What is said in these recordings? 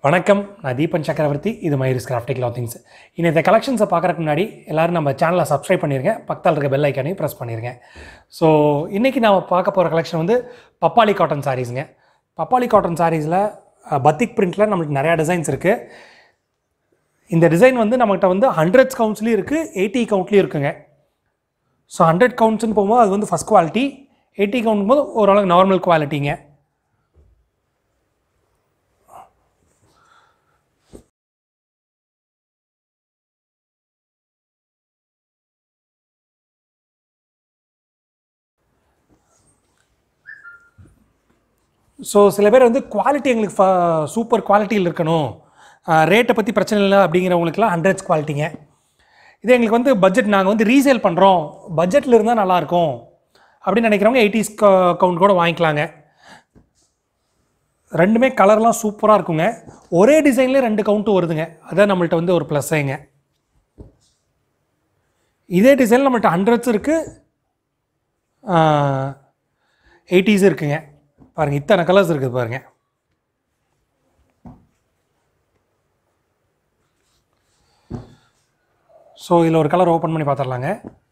வணக்கம் நான் தீபன் சக்கரவர்த்தி இது மயூரிஸ் கிராஃப்டிக் கிளாத்திங்ஸ் இனி இந்த கலெக்ஷன்ஸை பார்க்குறதுக்கு முன்னாடி எல்லாரும் நம்ம சேனலை சப்ஸ்கிரைப் பண்ணிருங்க பக்கத்தில் இருக்க பெல் ஐக்கானையும் ப்ரெஸ் பண்ணிருங்க ஸோ இன்றைக்கி நாம் பார்க்க போகிற கலெக்ஷன் வந்து பப்பாளி காட்டன் சாரீஸுங்க பப்பாளி காட்டன் சாரீஸில் பத்திக் பிரிண்ட்டில் நம்மளுக்கு நிறையா டிசைன்ஸ் இருக்குது இந்த டிசைன் வந்து நம்மகிட்ட வந்து ஹண்ட்ரட்ஸ் கவுண்ட்ஸ்லேயும் இருக்குது எயிட்டி கவுண்ட்லேயும் இருக்குங்க ஸோ ஹண்ட்ரட் கவுண்ட்ஸ்னு போகும்போது அது வந்து ஃபஸ்ட் குவாலிட்டி எயிட்டி கவுண்ட் போது ஓரளவுக்கு நார்மல் குவாலிட்டிங்க ஸோ சில பேர் வந்து குவாலிட்டி எங்களுக்கு ஃப சூப்பர் குவாலிட்டியில் இருக்கணும் ரேட்டை பற்றி பிரச்சனை இல்லை அப்படிங்கிறவங்களுக்குலாம் ஹண்ட்ரட்ஸ் குவாலிட்டிங்க இதே எங்களுக்கு வந்து பட்ஜெட் நாங்கள் வந்து ரீசேல் பண்ணுறோம் பட்ஜெட்டில் இருந்தால் நல்லாயிருக்கும் அப்படின்னு நினைக்கிறவங்க எயிட்டிஸ் கவுண்ட் கூட வாங்கிக்கலாங்க ரெண்டுமே கலர்லாம் சூப்பராக இருக்குங்க ஒரே டிசைன்லேயே ரெண்டு கவுண்ட்டு வருதுங்க அதான் நம்மள்ட்ட வந்து ஒரு ப்ளஸ்ஸேங்க இதே டிசைனில் நம்மள்ட்ட ஹண்ட்ரட்ஸ் இருக்குது எயிட்டிஸ் இருக்குங்க பாருங்கள் இத்தனை கலர்ஸ் இருக்குது பாருங்கள் ஸோ இதில் ஒரு கலர் ஓப்பன் பண்ணி பார்த்துடலாங்க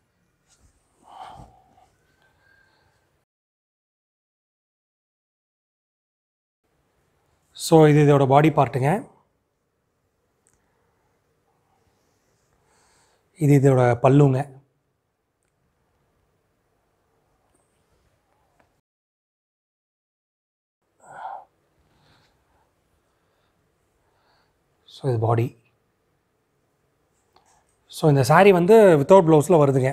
ஸோ இது இதோட பாடி பார்ட்டுங்க இது இதோட பல்லுங்க ஸோ இது பாடி ஸோ இந்த saree வந்து வித்தவுட் ப்ளவுஸில் வருதுங்க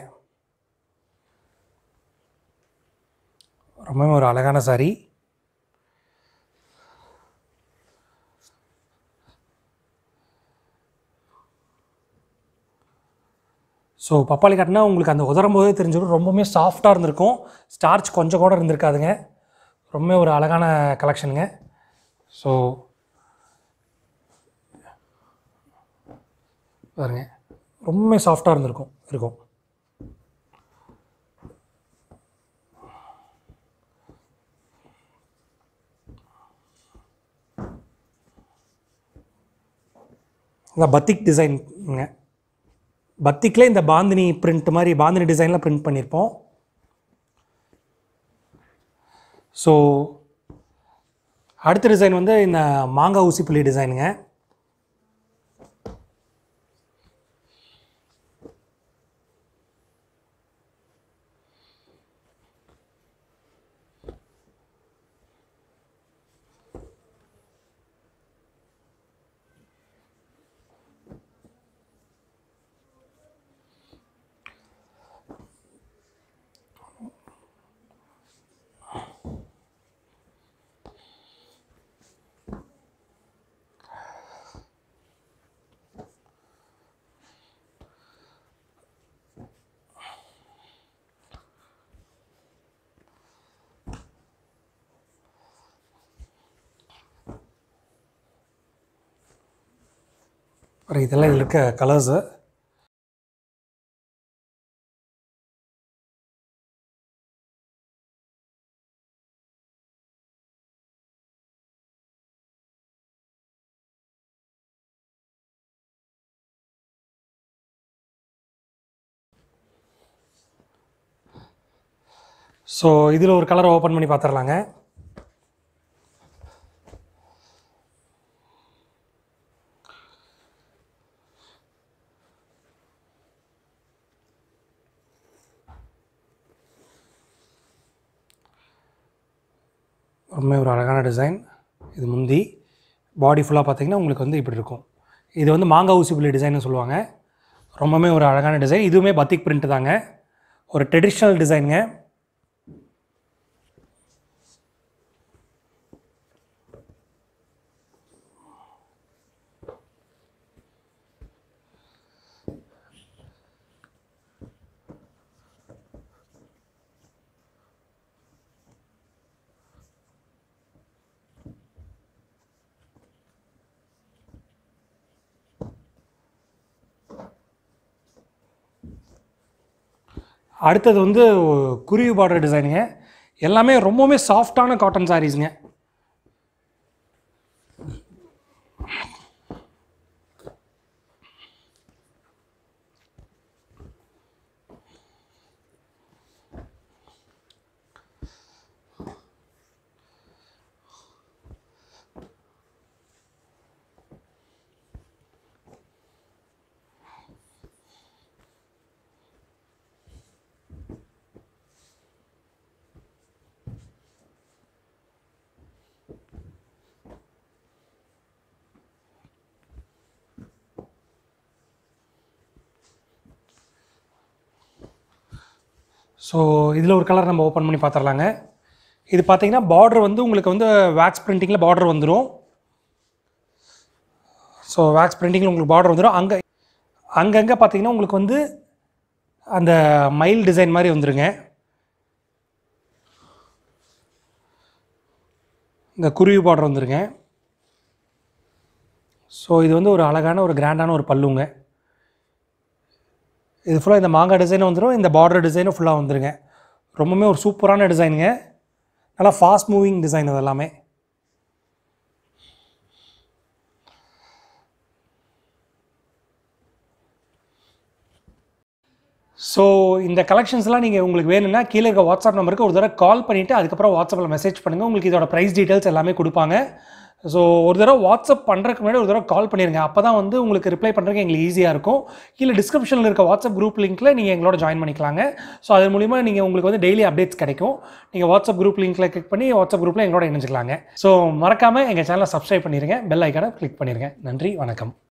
ரொம்பவே ஒரு அழகான saree ஸோ பப்பாளி காட்டினா உங்களுக்கு அந்த உதரும் போதே தெரிஞ்சிடும் ரொம்பவுமே சாஃப்டாக இருந்திருக்கும் ஸ்டார்ச் கொஞ்சம் கூட இருந்திருக்காதுங்க ரொம்ப ஒரு அழகான கலெக்ஷனுங்க ஸோ பாருங்க ரொம்ப சாஃப்டாக இருந்திருக்கும் இருக்கும் இந்த பத்திக் டிசைனுங்க பத்திக்கில் இந்த பாந்தினி பிரிண்ட் மாதிரி பாந்தினி டிசைனில் பிரிண்ட் பண்ணியிருப்போம் ஸோ அடுத்த டிசைன் வந்து இந்த மாங்காய் ஊசி புள்ளி டிசைனுங்க அப்புறம் இதெல்லாம் இதில் இருக்க கலர்ஸு ஸோ இதில் ஒரு கலரை ஓப்பன் பண்ணி பார்த்துடலாங்க ரொம்ப ஒரு அழகான டிசைன் இது முந்தி பாடி ஃபுல்லாக பார்த்தீங்கன்னா உங்களுக்கு வந்து இப்படி இருக்கும் இது வந்து மாங்காய் ஊசி புள்ளி டிசைன்னு சொல்லுவாங்க ரொம்பவுமே ஒரு அழகான டிசைன் இதுவுமே பத்திக் பிரிண்ட் தாங்க ஒரு ட்ரெடிஷ்னல் டிசைனுங்க அடுத்தது வந்து குருவி பார்டர் டிசைனுங்க எல்லாமே ரொம்பவுமே சாஃப்டான காட்டன் சாரீஸுங்க ஸோ இதில் ஒரு கலர் நம்ம ஓப்பன் பண்ணி பார்த்துடலாங்க இது பார்த்தீங்கன்னா பார்டர் வந்து உங்களுக்கு வந்து வேக்ஸ் பிரிண்டிங்கில் பார்டர் வந்துடும் ஸோ வேக்ஸ் பிரிண்டிங்கில் உங்களுக்கு பார்டர் வந்துடும் அங்கே அங்கங்கே பார்த்தீங்கன்னா உங்களுக்கு வந்து அந்த மயில் டிசைன் மாதிரி வந்துருங்க இந்த குருவி பார்டர் வந்துருங்க ஸோ இது வந்து ஒரு அழகான ஒரு கிராண்டான ஒரு பல்லுங்க இது ஃபுல்லாக இந்த மாங்காய் டிசைனும் வந்துடும் இந்த பார்டர் டிசைனும் ஃபுல்லாக வந்துருங்க ரொம்பவுமே ஒரு சூப்பரான டிசைனுங்க நல்லா ஃபாஸ்ட் மூவிங் டிசைன் அது எல்லாமே ஸோ இந்த கலெக்ஷன்ஸ்லாம் நீங்கள் உங்களுக்கு வேணும்னா கீழே இருக்க வாட்ஸ்அப் நம்பருக்கு ஒரு தடவை கால் பண்ணிவிட்டு அதுக்கப்புறம் வாட்ஸ்அப்பில் மெசேஜ் பண்ணுங்கள் உங்களுக்கு இதோட ப்ரைஸ் டீட்டெயில்ஸ் எல்லாமே கொடுப்பாங்க ஸோ ஒரு தடவை வாட்ஸ்அப் பண்ணுறதுக்கு முன்னாடி ஒரு தடவை கால் பண்ணிடுங்க அப்போ தான் வந்து உங்களுக்கு ரிப்ளை பண்ணுறதுக்கு எங்களுக்கு ஈஸியாக இருக்கும் கீழே டிஸ்கிரிப்ஷனில் இருக்க வாட்ஸ்அப் குரூப் லிங்க்கில் நீங்கள் எங்களோட ஜாயின் பண்ணிக்கலாங்க ஸோ அது மூலிமா நீங்கள் உங்களுக்கு வந்து டெய்லி அப்டேட்ஸ் கிடைக்கும் நீங்கள் வாட்ஸ்அப் குரூப் லிங்க்கில் கிளிக் பண்ணி வாட்ஸ்அப் குரூப்பில் எங்களோட இணைஞ்சிக்கலாங்க ஸோ மறக்காமல் எங்கள் சேனலை சப்ஸ்கிரைப் பண்ணிடுங்க பெல் ஐக்கானை கிளிக் பண்ணிடுங்க நன்றி வணக்கம்